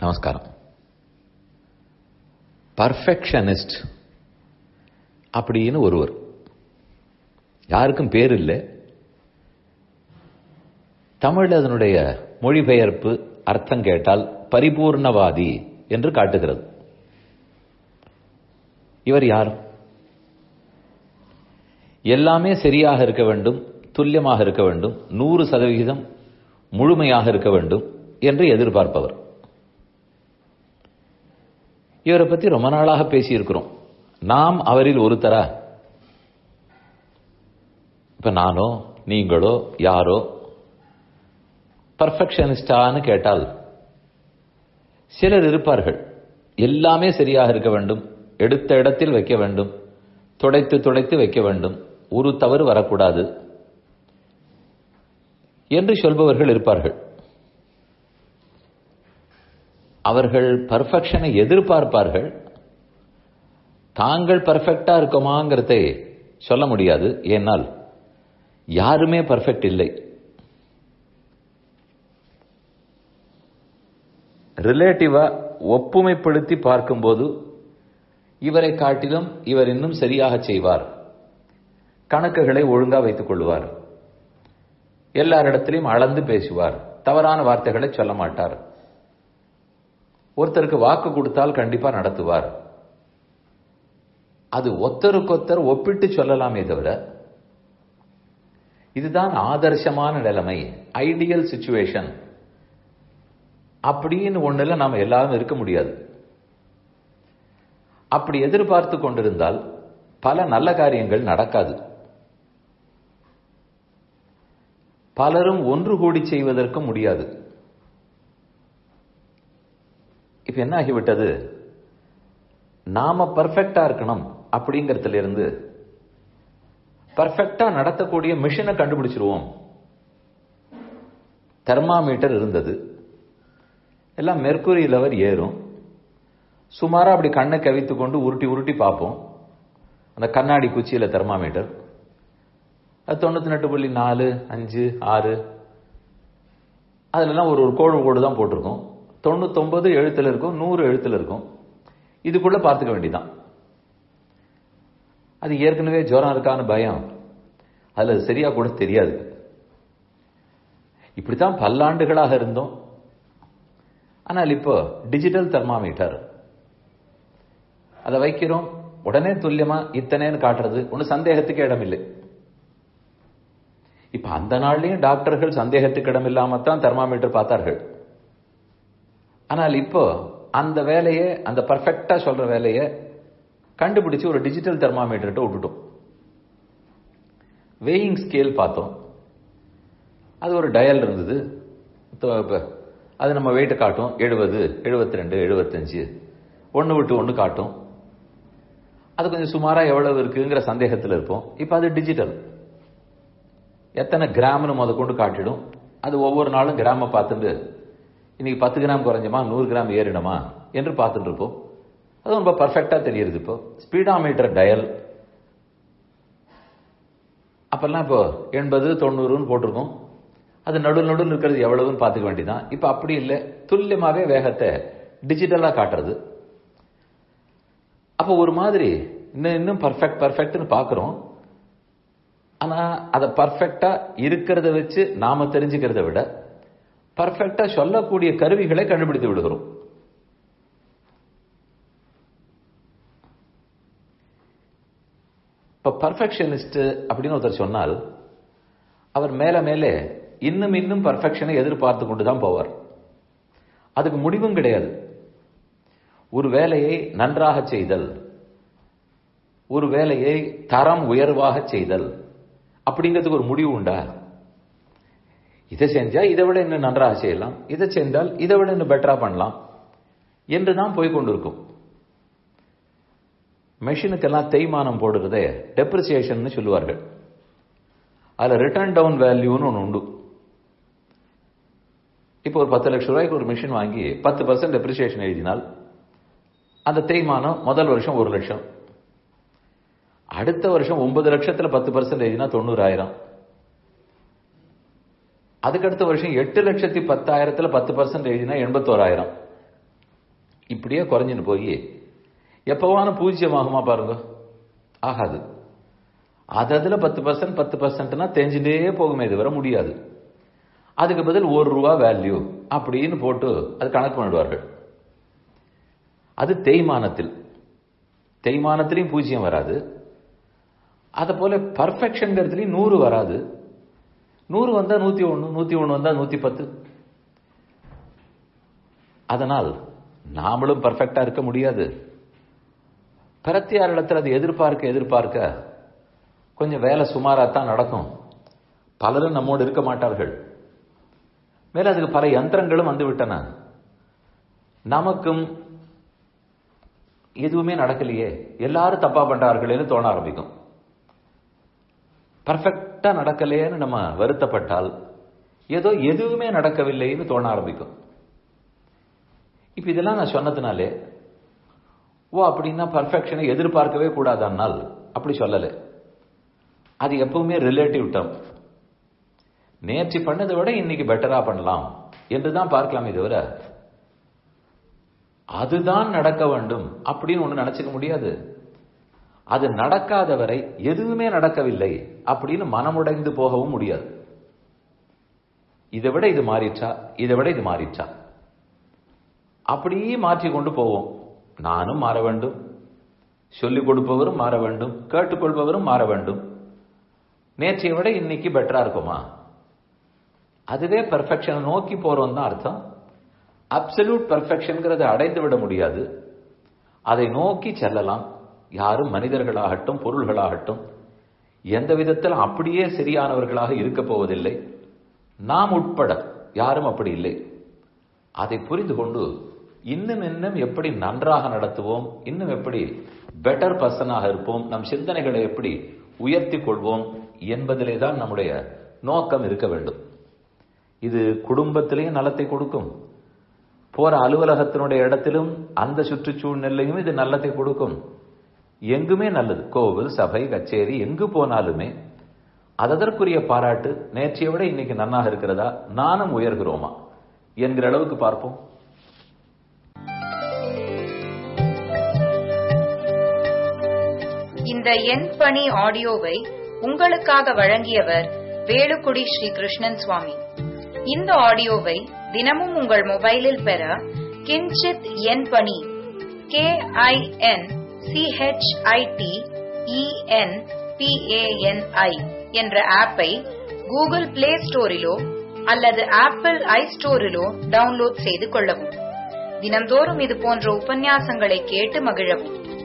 நமஸ்காரம் பர்ஃபெக்ஷனிஸ்ட் அப்படின்னு ஒருவர் யாருக்கும் பேர் இல்லை தமிழ் அதனுடைய மொழிபெயர்ப்பு அர்த்தம் கேட்டால் பரிபூர்ணவாதி என்று காட்டுகிறது இவர் யார் எல்லாமே சரியாக இருக்க வேண்டும் துல்லியமாக இருக்க வேண்டும் நூறு சதவிகிதம் முழுமையாக இருக்க வேண்டும் என்று எதிர்பார்ப்பவர் இவரை பத்தி ரொம்ப நாளாக பேசியிருக்கிறோம் நாம் அவரில் ஒருத்தரா இப்ப நானோ நீங்களோ யாரோ பர்ஃபெக்ஷனிஸ்டான்னு கேட்டால் சிலர் இருப்பார்கள் எல்லாமே சரியாக இருக்க வேண்டும் எடுத்த இடத்தில் வைக்க வேண்டும் துடைத்து துடைத்து வைக்க வேண்டும் ஒரு தவறு வரக்கூடாது என்று சொல்பவர்கள் இருப்பார்கள் அவர்கள் பர்ஃபெக்ஷனை எதிர்பார்ப்பார்கள் தாங்கள் பர்ஃபெக்டா இருக்குமாங்கிறதை சொல்ல முடியாது ஏனால் யாருமே பர்ஃபெக்ட் இல்லை ரிலேட்டிவா ஒப்புமைப்படுத்தி பார்க்கும்போது இவரை காட்டிலும் இவர் இன்னும் சரியாக செய்வார் கணக்குகளை ஒழுங்கா வைத்துக் கொள்வார் எல்லாரிடத்திலையும் அளந்து பேசுவார் தவறான வார்த்தைகளை சொல்ல மாட்டார் ஒருத்தருக்கு வாக்கு கொடுத்தால் கண்டிப்பா நடத்துவார் அது ஒத்தருக்கொத்தர் ஒப்பிட்டு சொல்லலாமே தவிர இதுதான் ஆதர்சமான நிலைமை ஐடியல் சுச்சுவேஷன் அப்படின்னு ஒண்ணுல நாம எல்லாரும் இருக்க முடியாது அப்படி எதிர்பார்த்து கொண்டிருந்தால் பல நல்ல காரியங்கள் நடக்காது பலரும் ஒன்று கூடி செய்வதற்கும் முடியாது இப்ப என்ன ஆகிவிட்டது நாம பர்ஃபெக்டா இருக்கணும் அப்படிங்கறதுல இருந்து பர்ஃபெக்டா நடத்தக்கூடிய மிஷினை கண்டுபிடிச்சிருவோம் தெர்மாமீட்டர் இருந்தது எல்லாம் மெர்குரி லெவல் ஏறும் சுமாரா அப்படி கண்ணை கவித்து கொண்டு உருட்டி உருட்டி பார்ப்போம் அந்த கண்ணாடி குச்சியில தெர்மாமீட்டர் அது தொண்ணூத்தி எட்டு புள்ளி நாலு அஞ்சு ஆறு அதுலலாம் ஒரு ஒரு கோடு கோடு தான் போட்டிருக்கோம் தொண்ணூத்தொன்பது எழுத்துல இருக்கும் நூறு எழுத்துல இருக்கும் இதுக்குள்ள பார்த்துக்க வேண்டியதான் அது ஏற்கனவே ஜுரம் இருக்கான்னு பயம் அதுல அது சரியா கூட தெரியாது இப்படித்தான் பல்லாண்டுகளாக இருந்தோம் ஆனால் இப்போ டிஜிட்டல் தெர்மாமீட்டர் அதை வைக்கிறோம் உடனே துல்லியமா இத்தனைன்னு காட்டுறது ஒன்னும் சந்தேகத்துக்கு இடம் இல்லை இப்ப அந்த நாள்லயும் டாக்டர்கள் சந்தேகத்துக்கு இடம் இல்லாமத்தான் தெர்மாமீட்டர் பார்த்தார்கள் ஆனால் இப்போ அந்த வேலையை அந்த பர்ஃபெக்டா சொல்ற வேலையை கண்டுபிடிச்சு ஒரு டிஜிட்டல் தெர்மாமீட்டர்கிட்ட விட்டுட்டோம் வெயிங் ஸ்கேல் பார்த்தோம் அது ஒரு டயல் இருந்தது அது நம்ம வெயிட்டை காட்டும் எழுபது எழுபத்தி ரெண்டு எழுபத்தஞ்சு ஒன்று விட்டு ஒன்று காட்டும் அது கொஞ்சம் சுமாராக எவ்வளவு இருக்குங்கிற சந்தேகத்தில் இருப்போம் இப்போ அது டிஜிட்டல் எத்தனை கிராம்னு முத கொண்டு காட்டிடும் அது ஒவ்வொரு நாளும் கிராம பார்த்துட்டு இன்னைக்கு பத்து கிராம் குறைஞ்சமா நூறு கிராம் ஏறிடுமா என்று பார்த்துட்டு இருப்போம் அது ரொம்ப பர்ஃபெக்டா தெரியுது இப்போ ஸ்பீடாமீட்டர் டயல் அப்பெல்லாம் இப்போ எண்பது தொண்ணூறுன்னு போட்டிருக்கோம் அது நடு நடுவில் இருக்கிறது எவ்வளவுன்னு பார்த்துக்க வேண்டியதான் இப்போ அப்படி இல்லை துல்லியமாகவே வேகத்தை டிஜிட்டலாக காட்டுறது அப்போ ஒரு மாதிரி இன்னும் இன்னும் பர்ஃபெக்ட் பர்ஃபெக்ட்னு பார்க்குறோம் ஆனால் அதை பர்ஃபெக்டா இருக்கிறத வச்சு நாம தெரிஞ்சுக்கிறத விட பர்ஃபெக்டா சொல்லக்கூடிய கருவிகளை கண்டுபிடித்து விடுகிறோம் இப்ப பர்ஃபெக்ஷனிஸ்ட் அப்படின்னு ஒருத்தர் சொன்னால் அவர் மேல மேலே இன்னும் இன்னும் பர்ஃபெக்ஷனை எதிர்பார்த்து கொண்டு தான் போவார் அதுக்கு முடிவும் கிடையாது ஒரு வேலையை நன்றாக செய்தல் ஒரு வேலையை தரம் உயர்வாக செய்தல் அப்படிங்கிறதுக்கு ஒரு முடிவு உண்டா இதை செஞ்சா இதை விட இன்னும் நன்றாக செய்யலாம் இதை செஞ்சால் இதை விட இன்னும் பெட்டரா பண்ணலாம் என்று தான் போய் கொண்டிருக்கும் மெஷினுக்கெல்லாம் தேய்மானம் போடுறதே டெப்ரிசியேஷன் சொல்லுவார்கள் அதுல ரிட்டர்ன் டவுன் வேல்யூன்னு ஒன்று உண்டு இப்போ ஒரு பத்து லட்சம் ரூபாய்க்கு ஒரு மிஷின் வாங்கி பத்து பர்சன்ட் டெப்ரிசியேஷன் எழுதினால் அந்த தேய்மானம் முதல் வருஷம் ஒரு லட்சம் அடுத்த வருஷம் ஒன்பது லட்சத்துல பத்து பர்சன்ட் எழுதினா தொண்ணூறாயிரம் அதுக்கு அடுத்த வருஷம் எட்டு லட்சத்தி பத்தாயிரத்துல பத்து பர்சன்ட் எழுதினா எண்பத்தோராயிரம் இப்படியே குறைஞ்சின்னு போய் எப்பவான பூஜ்யமாகுமா பாருங்க ஆகாது அது அதுல பத்து பர்சன்ட் பத்து பர்சன்ட்னா தெரிஞ்சுட்டே போகுமே தவிர முடியாது அதுக்கு பதில் ஒரு ரூபா வேல்யூ அப்படின்னு போட்டு அது கணக்கு பண்ணிடுவார்கள் அது தேய்மானத்தில் தேய்மானத்திலையும் பூஜ்ஜியம் வராது அதை போல பர்ஃபெக்ஷன்ங்கிறதுலையும் நூறு வராது நூறு வந்தா நூத்தி ஒண்ணு நூத்தி ஒண்ணு வந்தா நூத்தி பத்து அதனால் நாமளும் பர்ஃபெக்டா இருக்க முடியாது பிரத்தியார் இடத்துல அதை எதிர்பார்க்க எதிர்பார்க்க கொஞ்சம் வேலை சுமாராத்தான் நடக்கும் பலரும் நம்மோடு இருக்க மாட்டார்கள் மேல அதுக்கு பல யந்திரங்களும் வந்து விட்டன நமக்கும் எதுவுமே நடக்கலையே எல்லாரும் தப்பா பண்றார்களேன்னு தோண ஆரம்பிக்கும் பர்ஃபெக்டா நடக்கலையேன்னு நம்ம வருத்தப்பட்டால் ஏதோ எதுவுமே நடக்கவில்லைன்னு தோண ஆரம்பிக்கும் இப்ப இதெல்லாம் நான் சொன்னதுனாலே ஓ அப்படின்னா பர்ஃபெக்ஷனை எதிர்பார்க்கவே கூடாதன்னால் அப்படி சொல்லலை அது எப்பவுமே ரிலேட்டிவ் டேர்ம் நேற்று பண்ணதை விட இன்னைக்கு பெட்டரா பண்ணலாம் என்றுதான் பார்க்கலாமே தவிர அதுதான் நடக்க வேண்டும் அப்படின்னு ஒண்ணு நினைச்சுக்க முடியாது அது நடக்காத வரை எதுவுமே நடக்கவில்லை அப்படின்னு மனமுடைந்து போகவும் முடியாது இதை விட இது மாறிச்சா இதை விட இது மாறிச்சா அப்படியே மாற்றி கொண்டு போவோம் நானும் மாற வேண்டும் சொல்லிக் கொடுப்பவரும் மாற வேண்டும் கேட்டுக்கொள்பவரும் மாற வேண்டும் நேற்றைய விட இன்னைக்கு பெட்டரா இருக்குமா அதுவே பெர்ஃபெக்ஷனை நோக்கி போறோம் தான் அர்த்தம் அப்சல்யூட் பெர்ஃபெக்ஷன்கிறத அடைந்து விட முடியாது அதை நோக்கி செல்லலாம் யாரும் மனிதர்களாகட்டும் பொருள்களாகட்டும் எந்த விதத்தில் அப்படியே சரியானவர்களாக இருக்க போவதில்லை நாம் உட்பட யாரும் அப்படி இல்லை அதை புரிந்து கொண்டு இன்னும் இன்னும் எப்படி நன்றாக நடத்துவோம் இன்னும் எப்படி பெட்டர் பர்சனாக இருப்போம் நம் சிந்தனைகளை எப்படி உயர்த்தி கொள்வோம் என்பதிலே தான் நம்முடைய நோக்கம் இருக்க வேண்டும் இது குடும்பத்திலேயும் நலத்தை கொடுக்கும் போற அலுவலகத்தினுடைய இடத்திலும் அந்த சுற்றுச்சூழ்நிலையும் இது நல்லதை கொடுக்கும் எங்குமே நல்லது கோவில் சபை கச்சேரி எங்கு போனாலுமே அதற்குரிய பாராட்டு நேற்றைய விட இன்னைக்கு நன்னாக இருக்கிறதா நானும் உயர்கிறோமா என்கிற அளவுக்கு பார்ப்போம் இந்த எண் பணி ஆடியோவை உங்களுக்காக வழங்கியவர் வேலுக்குடி ஸ்ரீ கிருஷ்ணன் சுவாமி இந்த ஆடியோவை தினமும் உங்கள் மொபைலில் பெற கிஞ்சித் எண் பணி கே ஐ என் சிஹெச்ஐடி இஎன் பிஏஎன்ஐ என்ற ஆப்பை கூகுள் பிளே ஸ்டோரிலோ அல்லது ஆப்பிள் ஐ ஸ்டோரிலோ டவுன்லோட் செய்து கொள்ளவும் தினந்தோறும் இது போன்ற உபன்யாசங்களை கேட்டு மகிழவும்